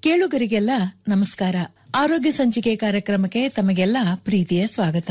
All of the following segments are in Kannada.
ಕೇಳುಗರಿಗೆಲ್ಲ ನಮಸ್ಕಾರ ಆರೋಗ್ಯ ಸಂಚಿಕೆ ಕಾರ್ಯಕ್ರಮಕ್ಕೆ ತಮಗೆಲ್ಲ ಪ್ರೀತಿಯ ಸ್ವಾಗತ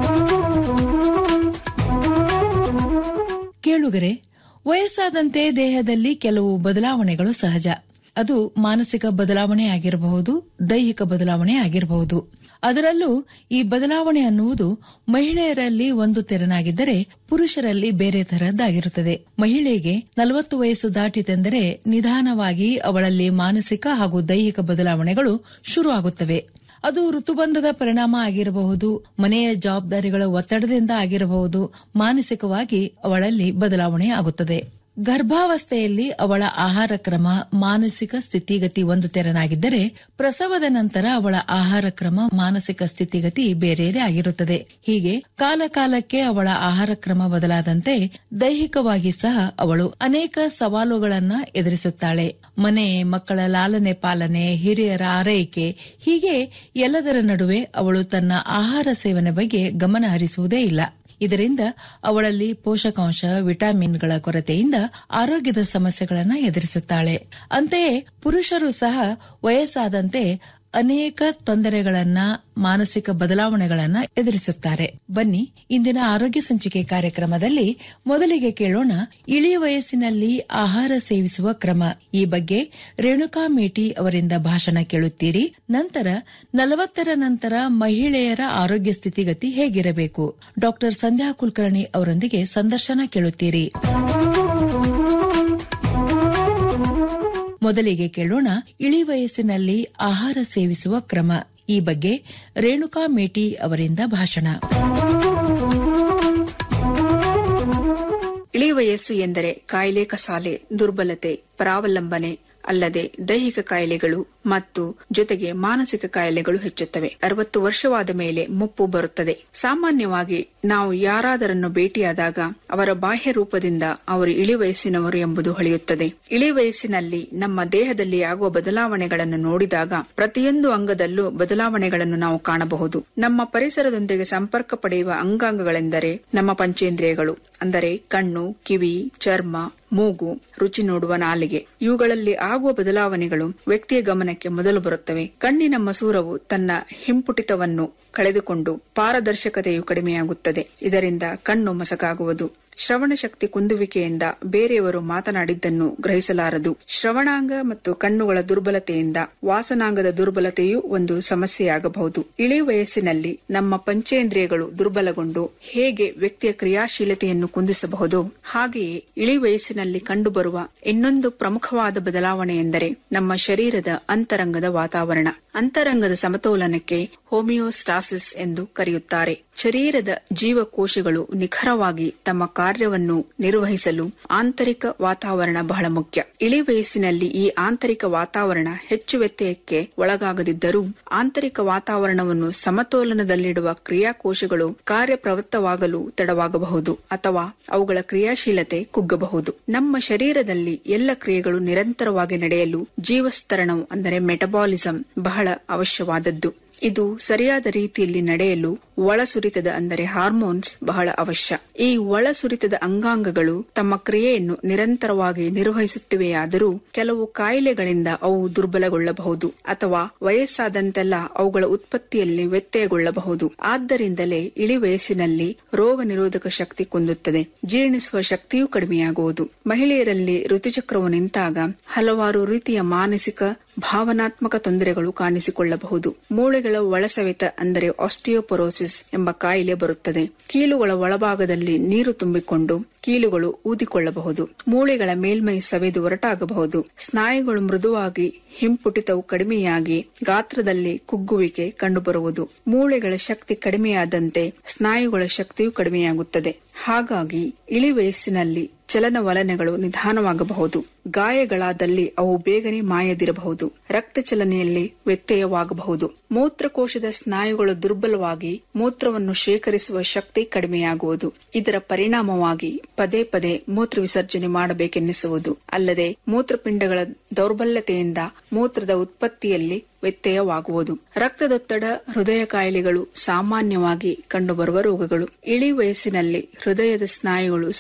ಕೇಳುಗರೆ ವಯಸ್ಸಾದಂತೆ ದೇಹದಲ್ಲಿ ಕೆಲವು ಬದಲಾವಣೆಗಳು ಸಹಜ ಅದು ಮಾನಸಿಕ ಬದಲಾವಣೆ ಆಗಿರಬಹುದು ದೈಹಿಕ ಬದಲಾವಣೆ ಆಗಿರಬಹುದು ಅದರಲ್ಲೂ ಈ ಬದಲಾವಣೆ ಅನ್ನುವುದು ಮಹಿಳೆಯರಲ್ಲಿ ಒಂದು ತೆರನಾಗಿದ್ದರೆ ಪುರುಷರಲ್ಲಿ ಬೇರೆ ತರದ್ದಾಗಿರುತ್ತದೆ ಮಹಿಳೆಗೆ ನಲವತ್ತು ವಯಸ್ಸು ದಾಟಿತೆಂದರೆ ನಿಧಾನವಾಗಿ ಅವಳಲ್ಲಿ ಮಾನಸಿಕ ಹಾಗೂ ದೈಹಿಕ ಬದಲಾವಣೆಗಳು ಶುರುವಾಗುತ್ತವೆ ಅದು ಋತುಬಂಧದ ಪರಿಣಾಮ ಆಗಿರಬಹುದು ಮನೆಯ ಜವಾಬ್ದಾರಿಗಳ ಒತ್ತಡದಿಂದ ಆಗಿರಬಹುದು ಮಾನಸಿಕವಾಗಿ ಅವಳಲ್ಲಿ ಬದಲಾವಣೆ ಆಗುತ್ತದೆ ಗರ್ಭಾವಸ್ಥೆಯಲ್ಲಿ ಅವಳ ಆಹಾರ ಕ್ರಮ ಮಾನಸಿಕ ಸ್ಥಿತಿಗತಿ ಒಂದು ತೆರನಾಗಿದ್ದರೆ ಪ್ರಸವದ ನಂತರ ಅವಳ ಆಹಾರ ಕ್ರಮ ಮಾನಸಿಕ ಸ್ಥಿತಿಗತಿ ಬೇರೆಯದೇ ಆಗಿರುತ್ತದೆ ಹೀಗೆ ಕಾಲ ಕಾಲಕ್ಕೆ ಅವಳ ಆಹಾರ ಕ್ರಮ ಬದಲಾದಂತೆ ದೈಹಿಕವಾಗಿ ಸಹ ಅವಳು ಅನೇಕ ಸವಾಲುಗಳನ್ನ ಎದುರಿಸುತ್ತಾಳೆ ಮನೆ ಮಕ್ಕಳ ಲಾಲನೆ ಪಾಲನೆ ಹಿರಿಯರ ಆರೈಕೆ ಹೀಗೆ ಎಲ್ಲದರ ನಡುವೆ ಅವಳು ತನ್ನ ಆಹಾರ ಸೇವನೆ ಬಗ್ಗೆ ಗಮನ ಹರಿಸುವುದೇ ಇಲ್ಲ ಇದರಿಂದ ಅವಳಲ್ಲಿ ಪೋಷಕಾಂಶ ವಿಟಮಿನ್ಗಳ ಕೊರತೆಯಿಂದ ಆರೋಗ್ಯದ ಸಮಸ್ಯೆಗಳನ್ನು ಎದುರಿಸುತ್ತಾಳೆ ಅಂತೆಯೇ ಪುರುಷರು ಸಹ ವಯಸ್ಸಾದಂತೆ ಅನೇಕ ತೊಂದರೆಗಳನ್ನ ಮಾನಸಿಕ ಬದಲಾವಣೆಗಳನ್ನ ಎದುರಿಸುತ್ತಾರೆ ಬನ್ನಿ ಇಂದಿನ ಆರೋಗ್ಯ ಸಂಚಿಕೆ ಕಾರ್ಯಕ್ರಮದಲ್ಲಿ ಮೊದಲಿಗೆ ಕೇಳೋಣ ಇಳಿ ವಯಸ್ಸಿನಲ್ಲಿ ಆಹಾರ ಸೇವಿಸುವ ಕ್ರಮ ಈ ಬಗ್ಗೆ ರೇಣುಕಾ ಮೇಟಿ ಅವರಿಂದ ಭಾಷಣ ಕೇಳುತ್ತೀರಿ ನಂತರ ನಲವತ್ತರ ನಂತರ ಮಹಿಳೆಯರ ಆರೋಗ್ಯ ಸ್ಥಿತಿಗತಿ ಹೇಗಿರಬೇಕು ಡಾಕ್ಟರ್ ಸಂಧ್ಯಾ ಕುಲಕರ್ಣಿ ಅವರೊಂದಿಗೆ ಸಂದರ್ಶನ ಕೇಳುತ್ತೀರಿ ಮೊದಲಿಗೆ ಕೇಳೋಣ ಇಳಿ ವಯಸ್ಸಿನಲ್ಲಿ ಆಹಾರ ಸೇವಿಸುವ ಕ್ರಮ ಈ ಬಗ್ಗೆ ರೇಣುಕಾ ಮೇಟಿ ಅವರಿಂದ ಭಾಷಣ ಇಳಿ ವಯಸ್ಸು ಎಂದರೆ ಕಾಯಿಲೆ ಕಸಾಲೆ ದುರ್ಬಲತೆ ಪರಾವಲಂಬನೆ ಅಲ್ಲದೆ ದೈಹಿಕ ಕಾಯಿಲೆಗಳು ಮತ್ತು ಜೊತೆಗೆ ಮಾನಸಿಕ ಕಾಯಿಲೆಗಳು ಹೆಚ್ಚುತ್ತವೆ ಅರವತ್ತು ವರ್ಷವಾದ ಮೇಲೆ ಮುಪ್ಪು ಬರುತ್ತದೆ ಸಾಮಾನ್ಯವಾಗಿ ನಾವು ಯಾರಾದರನ್ನು ಭೇಟಿಯಾದಾಗ ಅವರ ಬಾಹ್ಯ ರೂಪದಿಂದ ಅವರು ಇಳಿ ವಯಸ್ಸಿನವರು ಎಂಬುದು ಹೊಳೆಯುತ್ತದೆ ಇಳಿ ವಯಸ್ಸಿನಲ್ಲಿ ನಮ್ಮ ದೇಹದಲ್ಲಿ ಆಗುವ ಬದಲಾವಣೆಗಳನ್ನು ನೋಡಿದಾಗ ಪ್ರತಿಯೊಂದು ಅಂಗದಲ್ಲೂ ಬದಲಾವಣೆಗಳನ್ನು ನಾವು ಕಾಣಬಹುದು ನಮ್ಮ ಪರಿಸರದೊಂದಿಗೆ ಸಂಪರ್ಕ ಪಡೆಯುವ ಅಂಗಾಂಗಗಳೆಂದರೆ ನಮ್ಮ ಪಂಚೇಂದ್ರಿಯಗಳು ಅಂದರೆ ಕಣ್ಣು ಕಿವಿ ಚರ್ಮ ಮೂಗು ರುಚಿ ನೋಡುವ ನಾಲಿಗೆ ಇವುಗಳಲ್ಲಿ ಆಗುವ ಬದಲಾವಣೆಗಳು ವ್ಯಕ್ತಿಯ ಗಮನಕ್ಕೆ ಮೊದಲು ಬರುತ್ತವೆ ಕಣ್ಣಿನ ಮಸೂರವು ತನ್ನ ಹಿಂಪುಟಿತವನ್ನು ಕಳೆದುಕೊಂಡು ಪಾರದರ್ಶಕತೆಯು ಕಡಿಮೆಯಾಗುತ್ತದೆ ಇದರಿಂದ ಕಣ್ಣು ಮಸಕಾಗುವುದು ಶ್ರವಣ ಶಕ್ತಿ ಕುಂದುವಿಕೆಯಿಂದ ಬೇರೆಯವರು ಮಾತನಾಡಿದ್ದನ್ನು ಗ್ರಹಿಸಲಾರದು ಶ್ರವಣಾಂಗ ಮತ್ತು ಕಣ್ಣುಗಳ ದುರ್ಬಲತೆಯಿಂದ ವಾಸನಾಂಗದ ದುರ್ಬಲತೆಯೂ ಒಂದು ಸಮಸ್ಯೆಯಾಗಬಹುದು ಇಳಿ ವಯಸ್ಸಿನಲ್ಲಿ ನಮ್ಮ ಪಂಚೇಂದ್ರಿಯಗಳು ದುರ್ಬಲಗೊಂಡು ಹೇಗೆ ವ್ಯಕ್ತಿಯ ಕ್ರಿಯಾಶೀಲತೆಯನ್ನು ಕುಂದಿಸಬಹುದು ಹಾಗೆಯೇ ಇಳಿ ವಯಸ್ಸಿನಲ್ಲಿ ಕಂಡುಬರುವ ಇನ್ನೊಂದು ಪ್ರಮುಖವಾದ ಬದಲಾವಣೆ ಎಂದರೆ ನಮ್ಮ ಶರೀರದ ಅಂತರಂಗದ ವಾತಾವರಣ ಅಂತರಂಗದ ಸಮತೋಲನಕ್ಕೆ ಹೋಮಿಯೋಸ್ಟಾಸಿಸ್ ಎಂದು ಕರೆಯುತ್ತಾರೆ ಶರೀರದ ಜೀವಕೋಶಗಳು ನಿಖರವಾಗಿ ತಮ್ಮ ಕಾರ್ಯವನ್ನು ನಿರ್ವಹಿಸಲು ಆಂತರಿಕ ವಾತಾವರಣ ಬಹಳ ಮುಖ್ಯ ಇಳಿ ವಯಸ್ಸಿನಲ್ಲಿ ಈ ಆಂತರಿಕ ವಾತಾವರಣ ಹೆಚ್ಚು ವ್ಯತ್ಯಯಕ್ಕೆ ಒಳಗಾಗದಿದ್ದರೂ ಆಂತರಿಕ ವಾತಾವರಣವನ್ನು ಸಮತೋಲನದಲ್ಲಿಡುವ ಕ್ರಿಯಾಕೋಶಗಳು ಕಾರ್ಯಪ್ರವೃತ್ತವಾಗಲು ತಡವಾಗಬಹುದು ಅಥವಾ ಅವುಗಳ ಕ್ರಿಯಾಶೀಲತೆ ಕುಗ್ಗಬಹುದು ನಮ್ಮ ಶರೀರದಲ್ಲಿ ಎಲ್ಲ ಕ್ರಿಯೆಗಳು ನಿರಂತರವಾಗಿ ನಡೆಯಲು ಜೀವಸ್ತರಣವು ಅಂದರೆ ಮೆಟಬಾಲಿಸಂ ಬಹಳ ಅವಶ್ಯವಾದದ್ದು ಇದು ಸರಿಯಾದ ರೀತಿಯಲ್ಲಿ ನಡೆಯಲು ಒಳಸುರಿತದ ಅಂದರೆ ಹಾರ್ಮೋನ್ಸ್ ಬಹಳ ಅವಶ್ಯ ಈ ಒಳಸುರಿತದ ಅಂಗಾಂಗಗಳು ತಮ್ಮ ಕ್ರಿಯೆಯನ್ನು ನಿರಂತರವಾಗಿ ನಿರ್ವಹಿಸುತ್ತಿವೆಯಾದರೂ ಕೆಲವು ಕಾಯಿಲೆಗಳಿಂದ ಅವು ದುರ್ಬಲಗೊಳ್ಳಬಹುದು ಅಥವಾ ವಯಸ್ಸಾದಂತೆಲ್ಲ ಅವುಗಳ ಉತ್ಪತ್ತಿಯಲ್ಲಿ ವ್ಯತ್ಯಯಗೊಳ್ಳಬಹುದು ಆದ್ದರಿಂದಲೇ ಇಳಿ ವಯಸ್ಸಿನಲ್ಲಿ ರೋಗ ನಿರೋಧಕ ಶಕ್ತಿ ಕುಂದುತ್ತದೆ ಜೀರ್ಣಿಸುವ ಶಕ್ತಿಯೂ ಕಡಿಮೆಯಾಗುವುದು ಮಹಿಳೆಯರಲ್ಲಿ ಋತುಚಕ್ರವು ನಿಂತಾಗ ಹಲವಾರು ರೀತಿಯ ಮಾನಸಿಕ ಭಾವನಾತ್ಮಕ ತೊಂದರೆಗಳು ಕಾಣಿಸಿಕೊಳ್ಳಬಹುದು ಮೂಳೆಗಳ ಒಳಸವೆತ ಅಂದರೆ ಆಸ್ಟಿಯೋಪೊರೋಸಿಸ್ ಎಂಬ ಕಾಯಿಲೆ ಬರುತ್ತದೆ ಕೀಲುಗಳ ಒಳಭಾಗದಲ್ಲಿ ನೀರು ತುಂಬಿಕೊಂಡು ಕೀಲುಗಳು ಊದಿಕೊಳ್ಳಬಹುದು ಮೂಳೆಗಳ ಮೇಲ್ಮೈ ಸವೆದು ಹೊರಟಾಗಬಹುದು ಸ್ನಾಯುಗಳು ಮೃದುವಾಗಿ ಹಿಂಪುಟಿತವು ಕಡಿಮೆಯಾಗಿ ಗಾತ್ರದಲ್ಲಿ ಕುಗ್ಗುವಿಕೆ ಕಂಡುಬರುವುದು ಮೂಳೆಗಳ ಶಕ್ತಿ ಕಡಿಮೆಯಾದಂತೆ ಸ್ನಾಯುಗಳ ಶಕ್ತಿಯೂ ಕಡಿಮೆಯಾಗುತ್ತದೆ ಹಾಗಾಗಿ ಇಳಿ ವಯಸ್ಸಿನಲ್ಲಿ ಚಲನವಲನಗಳು ನಿಧಾನವಾಗಬಹುದು ಗಾಯಗಳಾದಲ್ಲಿ ಅವು ಬೇಗನೆ ಮಾಯದಿರಬಹುದು ರಕ್ತ ಚಲನೆಯಲ್ಲಿ ವ್ಯತ್ಯಯವಾಗಬಹುದು ಮೂತ್ರಕೋಶದ ಸ್ನಾಯುಗಳು ದುರ್ಬಲವಾಗಿ ಮೂತ್ರವನ್ನು ಶೇಖರಿಸುವ ಶಕ್ತಿ ಕಡಿಮೆಯಾಗುವುದು ಇದರ ಪರಿಣಾಮವಾಗಿ ಪದೇ ಪದೇ ಮೂತ್ರ ವಿಸರ್ಜನೆ ಮಾಡಬೇಕೆನ್ನಿಸುವುದು ಅಲ್ಲದೆ ಮೂತ್ರಪಿಂಡಗಳ ದೌರ್ಬಲ್ಯತೆಯಿಂದ ಮೂತ್ರದ ಉತ್ಪತ್ತಿಯಲ್ಲಿ ವ್ಯತ್ಯಯವಾಗುವುದು ರಕ್ತದೊತ್ತಡ ಹೃದಯ ಕಾಯಿಲೆಗಳು ಸಾಮಾನ್ಯವಾಗಿ ಕಂಡುಬರುವ ರೋಗಗಳು ಇಳಿ ವಯಸ್ಸಿನಲ್ಲಿ ಹೃದಯದ ಸ್ನಾಯುಗಳು